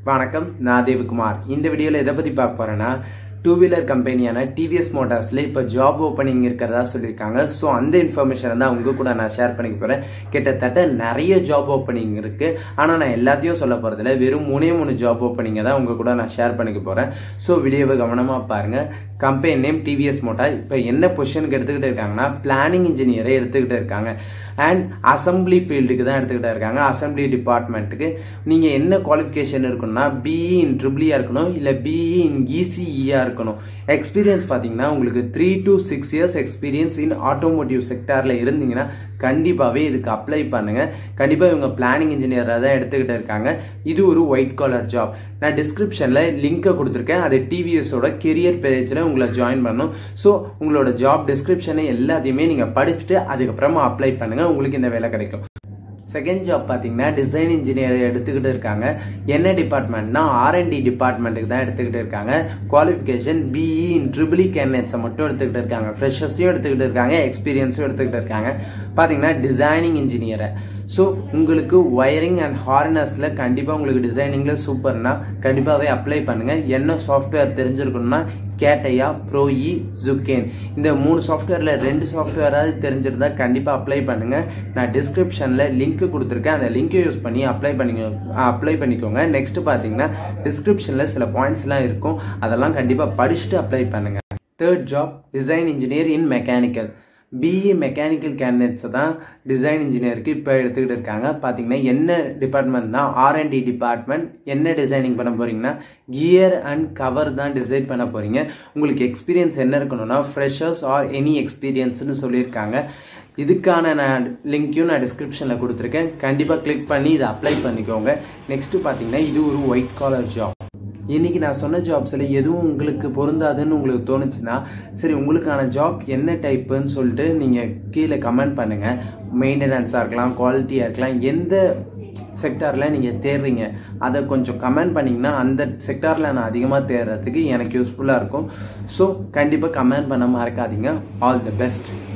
வணக்கம் நான் தேவகுமார் இந்த வீடியோவில் எதை பற்றி பார்க்க போறேன்னா டூ வீலர் கம்பெனியான டிவிஎஸ் மோட்டார்ஸ்ல இப்போ ஜாப் ஓப்பனிங் இருக்கிறதா சொல்லியிருக்காங்க ஸோ அந்த இன்ஃபர்மேஷனை தான் உங்க கூட நான் ஷேர் பண்ணிக்க போறேன் கிட்டத்தட்ட நிறைய ஜாப் ஓப்பனிங் இருக்கு ஆனால் நான் எல்லாத்தையும் சொல்ல போறதில்ல வெறும் மூணே மூணு ஜாப் ஓப்பனிங்கை தான் உங்க கூட நான் ஷேர் பண்ணிக்க போறேன் ஸோ வீடியோவை கவனமாக பாருங்க கம்பெனி நேம் டிவிஎஸ் மோட்டார் இப்போ என்ன பொசிஷனுக்கு எடுத்துக்கிட்டு இருக்காங்கன்னா பிளானிங் இன்ஜினியரை எடுத்துக்கிட்டு இருக்காங்க அண்ட் அசம்பிளி ஃபீல்டுக்கு தான் எடுத்துக்கிட்டு இருக்காங்க அசம்பிளி டிபார்ட்மெண்ட்டுக்கு நீங்கள் என்ன குவாலிஃபிகேஷன் இருக்கணும்னா பிஇ இன் ட்ரிபிளியாக இருக்கணும் இல்லை பிஇ இன் இசிஇயாக இருக்கணும் எக்ஸ்பீரியன்ஸ் பார்த்தீங்கன்னா உங்களுக்கு three to six years experience in automotive செக்டாரில் இருந்தீங்கன்னா கண்டிப்பாகவே இதுக்கு அப்ளை பண்ணுங்க கண்டிப்பாக இவங்க பிளானிங் இன்ஜினியராக தான் எடுத்துக்கிட்டு இருக்காங்க இது ஒரு ஒயிட் காலர் ஜாப் நான் டிஸ்கிரிப்ஷனில் லிங்கை கொடுத்துருக்கேன் அது டிவிஎஸோட கெரியர் பேஜில் உங்களை ஜாயின் பண்ணணும் ஸோ உங்களோட ஜாப் டிஸ்கிரிப்ஷனை எல்லாத்தையுமே நீங்கள் படிச்சுட்டு அதுக்கப்புறமா அப்ளை பண்ணுங்கள் உங்களுக்கு இந்த வேலை கிடைக்கும் செகண்ட் ஜாப் பார்த்தீங்கன்னா டிசைன் இன்ஜினியர் எடுத்துக்கிட்டு இருக்காங்க என்ன டிபார்ட்மெண்ட்னா ஆர்என்டி டிபார்ட்மெண்ட்டுக்கு தான் எடுத்துக்கிட்டு இருக்காங்க குவாலிஃபிகேஷன் பிஇ இன் ட்ரிபிளி கேண்டிடேட்ஸை மட்டும் எடுத்துக்கிட்டு இருக்காங்க ஃப்ரெஷர்ஸையும் எடுத்துக்கிட்டு இருக்காங்க எக்ஸ்பீரியன்ஸும் எடுத்துக்கிட்டு இருக்காங்க பார்த்தீங்கன்னா டிசைனிங் இன்ஜினியரை ஸோ உங்களுக்கு ஒயரிங் அண்ட் ஹார்னஸில் கண்டிப்பாக உங்களுக்கு டிசைனிங்கில் சூப்பர்னா கண்டிப்பாகவே அப்ளை பண்ணுங்கள் என்ன சாஃப்ட்வேர் தெரிஞ்சிருக்கணும்னா கேட்டையா ப்ரோஇ ஜுக்கேன் இந்த மூணு சாஃப்ட்வேரில் ரெண்டு சாஃப்ட்வேராவது தெரிஞ்சிருந்தா கண்டிப்பாக அப்ளை பண்ணுங்கள் நான் டிஸ்கிரிப்ஷனில் லிங்க் கொடுத்துருக்கேன் அந்த லிங்கை யூஸ் பண்ணி அப்ளை பண்ணிக்கோ அப்ளை பண்ணிக்கோங்க நெக்ஸ்ட் பார்த்தீங்கன்னா டிஸ்கிரிப்ஷனில் சில பாயிண்ட்ஸ்லாம் இருக்கும் அதெல்லாம் கண்டிப்பாக படிச்சுட்டு அப்ளை பண்ணுங்கள் third job design engineer in mechanical BE mechanical கேண்டிடேட்ஸை தான் டிசைன் இன்ஜினியருக்கு இப்போ எடுத்துக்கிட்டு இருக்காங்க பார்த்தீங்கன்னா என்ன டிபார்ட்மெண்ட்னா ஆர்என்டி டிபார்ட்மெண்ட் என்ன டிசைனிங் பண்ண போறீங்கன்னா கியர் அண்ட் கவர் தான் டிசைன் பண்ண போறீங்க உங்களுக்கு எக்ஸ்பீரியன்ஸ் என்ன இருக்கணும்னா ஃப்ரெஷர்ஸ் ஆர் எனி எக்ஸ்பீரியன்ஸ்னு சொல்லியிருக்காங்க இதுக்கான நான் லிங்க்கையும் நான் டிஸ்கிரிப்ஷனில் கொடுத்துருக்கேன் கண்டிப்பாக கிளிக் பண்ணி இதை அப்ளை பண்ணிக்கோங்க நெக்ஸ்ட் பார்த்தீங்கன்னா இது ஒரு ஒயிட் காலர் ஜாப் இன்னைக்கு நான் சொன்ன ஜாப்ஸில் எதுவும் உங்களுக்கு பொருந்தாதுன்னு உங்களுக்கு தோணுச்சுன்னா சரி உங்களுக்கான ஜாப் என்ன டைப்புன்னு சொல்லிட்டு நீங்கள் கீழே கமெண்ட் பண்ணுங்கள் மெயின்டெனன்ஸாக இருக்கலாம் குவாலிட்டியாக இருக்கலாம் எந்த செக்டாரில் நீங்கள் தேடுறீங்க அதை கொஞ்சம் கமெண்ட் பண்ணிங்கன்னா அந்த செக்டாரில் நான் அதிகமாக தேடுறதுக்கு எனக்கு யூஸ்ஃபுல்லாக இருக்கும் ஸோ கண்டிப்பாக கமெண்ட் பண்ண மறக்காதீங்க ஆல் தி பெஸ்ட்